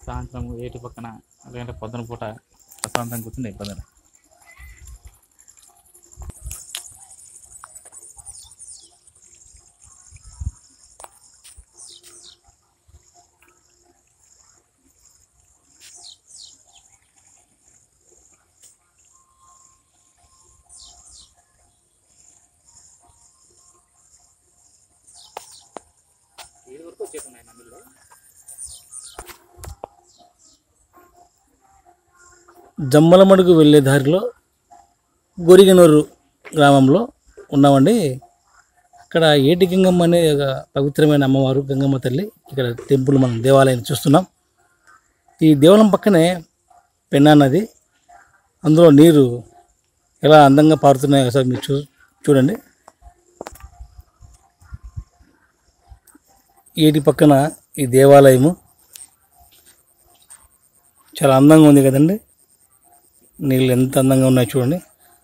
సాయంత్రం ఏటి పక్కన లేదంటే పొద్దున పూట ప్రశాంతంగా కూర్చుని ఇబ్బంది లేదు. జమ్మలమడుగు వెళ్ళే దారిలో గొరిగనూరు గ్రామంలో ఉన్నామండి ఇక్కడ ఏటి గంగమ్మ అనే ఒక పవిత్రమైన అమ్మవారు గంగమ్మ తల్లి ఇక్కడ టెంపుల్ మనం దేవాలయం చూస్తున్నాం ఈ దేవాలయం పక్కనే పెన్నా నది అందులో నీరు ఎలా అందంగా పారుతున్నాయో ఒకసారి మీరు చూ చూడండి ఏటి పక్కన ఈ దేవాలయము చాలా అందంగా ఉంది కదండి నీళ్ళు ఎంత అందంగా ఉన్నాయో చూడండి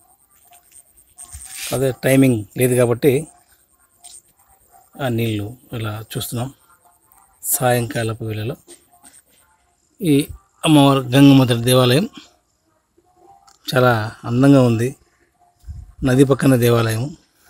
అదే టైమింగ్ లేదు కాబట్టి ఆ నీళ్ళు ఇలా చూస్తున్నాం సాయంకాలపు వేళలో ఈ అమ్మవారు గంగమ్మ తల్లి దేవాలయం చాలా అందంగా ఉంది నది పక్కన దేవాలయం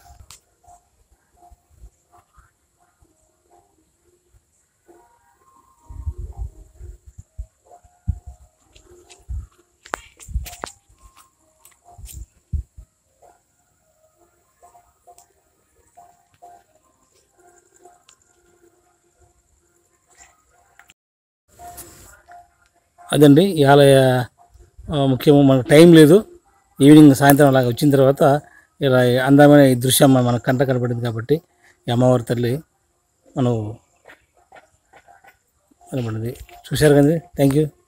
అదండి ఈ ఆలయ ఆ, ముఖ్యము మనకు టైం లేదు ఈవినింగ్ సాయంత్రం అలాగ వచ్చిన తర్వాత ఇలా అందమైన ఈ దృశ్యం మన కంట కనబడింది కాబట్టి ఈ అమ్మవారి తల్లి మనం కనబడింది చూశారు కదండి థ్యాంక్ యూ